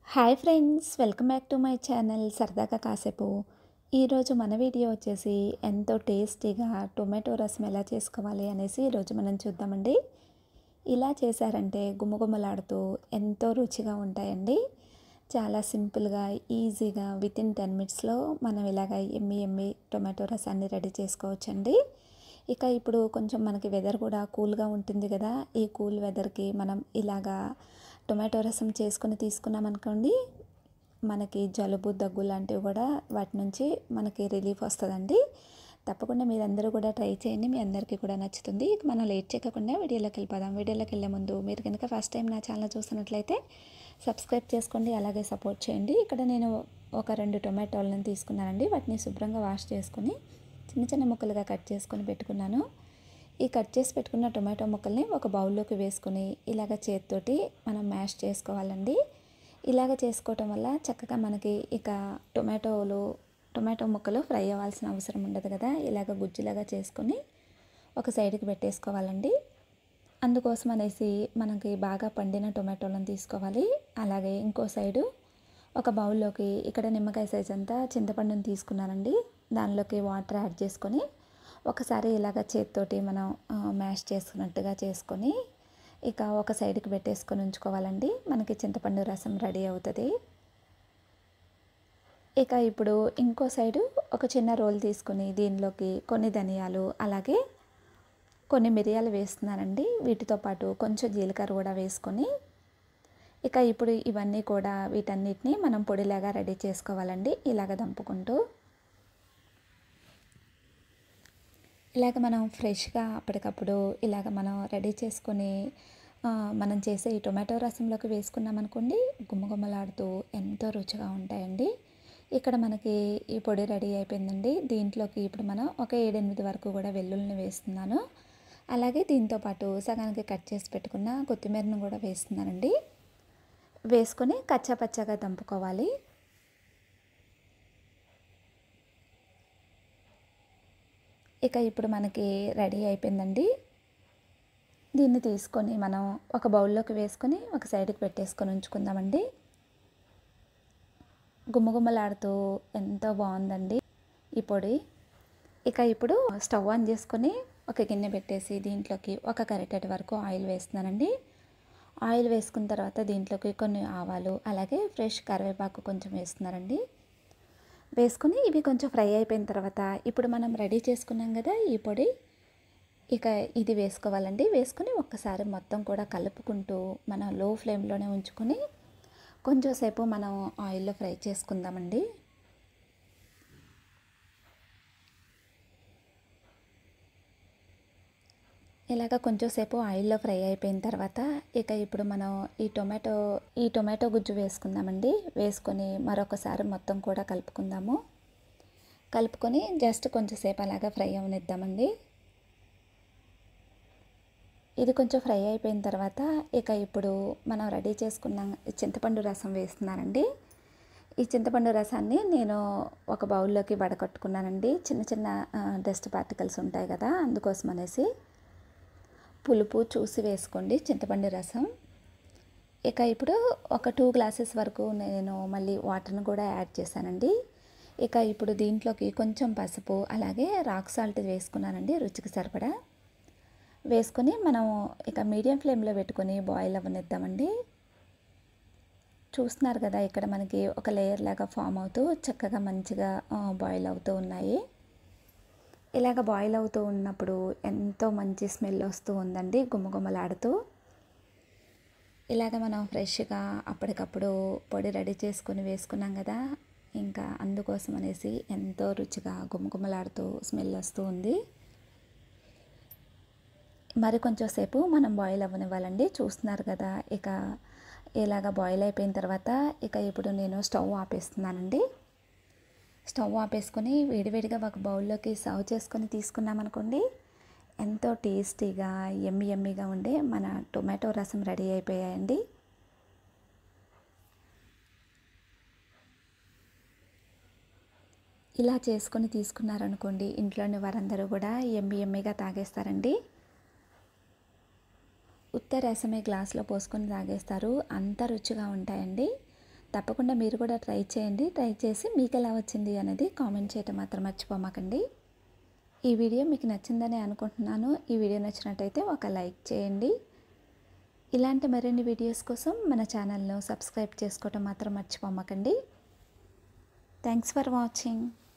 hi friends welcome back to my channel సరదాగా కాసేపు ఈరోజు మన వీడియో వచ్చేసి ఎంతో టేస్టీగా టొమాటో రసం ఎలా చేసుకోవాలి అనేసి ఈరోజు మనం చూద్దామండి ఇలా చేశారంటే గుమగుమలాడుతూ ఎంతో రుచిగా ఉంటాయండి చాలా సింపుల్గా ఈజీగా విత్ ఇన్ టెన్ మినిట్స్లో మనం ఇలాగ ఎమ్మి ఎమ్మి టొమాటో రసాన్ని రెడీ చేసుకోవచ్చండి ఇక ఇప్పుడు కొంచెం మనకి వెదర్ కూడా కూల్గా ఉంటుంది కదా ఈ కూల్ వెదర్కి మనం ఇలాగా టొమాటో రసం చేసుకొని తీసుకున్నాం అనుకోండి మనకి జలుబు దగ్గు లాంటివి కూడా వాటి నుంచి మనకి రిలీఫ్ వస్తుందండి తప్పకుండా మీరందరూ కూడా ట్రై చేయండి మీ అందరికీ కూడా నచ్చుతుంది ఇక మనం లేట్ చేయకుండా వీడియోలోకి వెళ్ళిపోదాం వీడియోలోకి వెళ్ళే ముందు మీరు కనుక ఫస్ట్ టైం నా ఛానల్ చూస్తున్నట్లయితే సబ్స్క్రైబ్ చేసుకోండి అలాగే సపోర్ట్ చేయండి ఇక్కడ నేను ఒక రెండు టొమాటోలను తీసుకున్నానండి వాటిని శుభ్రంగా వాష్ చేసుకొని చిన్న చిన్న ముక్కలుగా కట్ చేసుకొని పెట్టుకున్నాను ఈ కట్ చేసి పెట్టుకున్న టొమాటో ముక్కల్ని ఒక బౌల్లోకి వేసుకొని ఇలాగ చేతితోటి మనం మ్యాష్ చేసుకోవాలండి ఇలాగ చేసుకోవటం వల్ల చక్కగా మనకి ఇక టొమాటోలు టొమాటో ముక్కలు ఫ్రై అవ్వాల్సిన అవసరం ఉండదు కదా ఇలాగ గుజ్జులాగా చేసుకొని ఒక సైడ్కి పెట్టేసుకోవాలండి అందుకోసం అనేసి మనకి బాగా పండిన టొమాటోలను తీసుకోవాలి అలాగే ఇంకో సైడు ఒక బౌల్లోకి ఇక్కడ నిమ్మకాయ సైజ్ అంతా చింతపండుని తీసుకున్నానండి దానిలోకి వాటర్ యాడ్ చేసుకొని ఒకసారి ఇలాగ చేతితోటి మనం మ్యాష్ చేసుకున్నట్టుగా చేసుకొని ఇక ఒక సైడ్కి పెట్టేసుకొని ఉంచుకోవాలండి మనకి చింతపండు రసం రెడీ అవుతుంది ఇక ఇప్పుడు ఇంకో సైడు ఒక చిన్న రోల్ తీసుకుని దీనిలోకి కొన్ని ధనియాలు అలాగే కొన్ని మిరియాలు వేస్తున్నానండి వీటితో పాటు కొంచెం జీలకర్ర కూడా వేసుకొని ఇక ఇప్పుడు ఇవన్నీ కూడా వీటన్నిటిని మనం పొడిలాగా రెడీ చేసుకోవాలండి ఇలాగ దంపుకుంటూ ఇలాగ మనం ఫ్రెష్గా అప్పటికప్పుడు ఇలాగ మనం రెడీ చేసుకొని మనం చేసే ఈ టొమాటో రసంలోకి వేసుకున్నాం అనుకోండి గుమ్మగుమ్మలాడుతూ ఎంతో రుచిగా ఉంటాయండి ఇక్కడ మనకి ఈ పొడి రెడీ అయిపోయిందండి దీంట్లోకి ఇప్పుడు మనం ఒక ఏడెనిమిది వరకు కూడా వెల్లుల్ని వేస్తున్నాను అలాగే దీంతోపాటు సగానికి కట్ చేసి పెట్టుకున్న కొత్తిమీరను కూడా వేస్తున్నానండి వేసుకొని కచ్చాపచ్చగా దంపుకోవాలి ఇక ఇప్పుడు మనకి రెడీ అయిపోయిందండి దీన్ని తీసుకొని మనం ఒక బౌల్లోకి వేసుకొని ఒక సైడ్కి పెట్టేసుకొని ఉంచుకుందామండి గుమ్మగుమ్మలాడుతూ ఎంతో బాగుందండి ఈ పొడి ఇక ఇప్పుడు స్టవ్ ఆన్ చేసుకొని ఒక గిన్నె పెట్టేసి దీంట్లోకి ఒక గరిటెడ్ వరకు ఆయిల్ వేస్తున్నానండి ఆయిల్ వేసుకున్న తర్వాత దీంట్లోకి కొన్ని ఆవాలు అలాగే ఫ్రెష్ కరివేపాకు కొంచెం వేస్తున్నారండి వేసుకొని ఇవి కొంచెం ఫ్రై అయిపోయిన తర్వాత ఇప్పుడు మనం రెడీ చేసుకున్నాం కదా ఈ పొడి ఇక ఇది వేసుకోవాలండి వేసుకొని ఒక్కసారి మొత్తం కూడా కలుపుకుంటూ మనం లో ఫ్లేమ్లోనే ఉంచుకొని కొంచెం సేపు మనం ఆయిల్లో ఫ్రై చేసుకుందామండి ఇలాగ కొంచెం సేపు ఆయిల్లో ఫ్రై అయిపోయిన తర్వాత ఇక ఇప్పుడు మనం ఈ టొమాటో ఈ టొమాటో గుజ్జు వేసుకుందామండి వేసుకొని మరొకసారి మొత్తం కూడా కలుపుకుందాము కలుపుకొని జస్ట్ కొంచెంసేపు అలాగా ఫ్రై అవనిద్దామండి ఇది కొంచెం ఫ్రై అయిపోయిన తర్వాత ఇక ఇప్పుడు మనం రెడీ చేసుకున్న చింతపండు రసం వేస్తున్నానండి ఈ చింతపండు రసాన్ని నేను ఒక బౌల్లోకి వడకట్టుకున్నానండి చిన్న చిన్న డస్ట్ పార్టికల్స్ ఉంటాయి కదా అందుకోసం అనేసి పులుపు చూసి వేసుకోండి చింతపండు రసం ఇక ఇప్పుడు ఒక టూ గ్లాసెస్ వరకు నేను మళ్ళీ వాటర్ని కూడా యాడ్ చేశానండి ఇక ఇప్పుడు దీంట్లోకి కొంచెం పసుపు అలాగే రాక్ సాల్ట్ వేసుకున్నానండి రుచికి సరిపడా వేసుకొని మనం ఇక మీడియం ఫ్లేమ్లో పెట్టుకొని బాయిల్ అవ్వనిద్దామండి చూస్తున్నారు కదా ఇక్కడ మనకి ఒక లేయర్ లాగా ఫామ్ అవుతూ చక్కగా మంచిగా బాయిల్ అవుతూ ఉన్నాయి ఇలాగ బాయిల్ అవుతూ ఉన్నప్పుడు ఎంతో మంచి స్మెల్ వస్తూ ఉందండి గుమ్మగుమ్మలాడుతూ ఇలాగ మనం ఫ్రెష్గా అప్పటికప్పుడు పొడి రెడీ చేసుకొని వేసుకున్నాం కదా ఇంకా అందుకోసం అనేసి ఎంతో రుచిగా గుమ్మగుమ్మలాడుతూ స్మెల్ వస్తూ ఉంది మరి కొంచెం సేపు మనం బాయిల్ అవ్వనివ్వాలండి చూస్తున్నారు కదా ఇక ఇలాగ బాయిల్ అయిపోయిన తర్వాత ఇక ఇప్పుడు నేను స్టవ్ ఆపేస్తున్నానండి స్టవ్ ఆపేసుకొని వేడివేడిగా ఒక బౌల్లోకి సర్వ్ చేసుకొని తీసుకున్నామనుకోండి ఎంతో టేస్టీగా ఎమ్మి ఎమ్మిగా ఉండే మన టొమాటో రసం రెడీ అయిపోయాయండి ఇలా చేసుకొని తీసుకున్నారనుకోండి ఇంట్లోని వారందరూ కూడా ఎమ్మి ఎమ్మిగా తాగేస్తారండి ఉత్త రసమే గ్లాస్లో పోసుకొని తాగేస్తారు అంత రుచిగా ఉంటాయండి తప్పకుండా మీరు కూడా ట్రై చేయండి ట్రై చేసి మీకు ఎలా వచ్చింది అనేది కామెంట్ చేయటం మాత్రం మర్చిపోమాకండి ఈ వీడియో మీకు నచ్చిందని అనుకుంటున్నాను ఈ వీడియో నచ్చినట్టయితే ఒక లైక్ చేయండి ఇలాంటి మరిన్ని వీడియోస్ కోసం మన ఛానల్ను సబ్స్క్రైబ్ చేసుకోవటం మాత్రం మర్చిపోమాకండి థ్యాంక్స్ ఫర్ వాచింగ్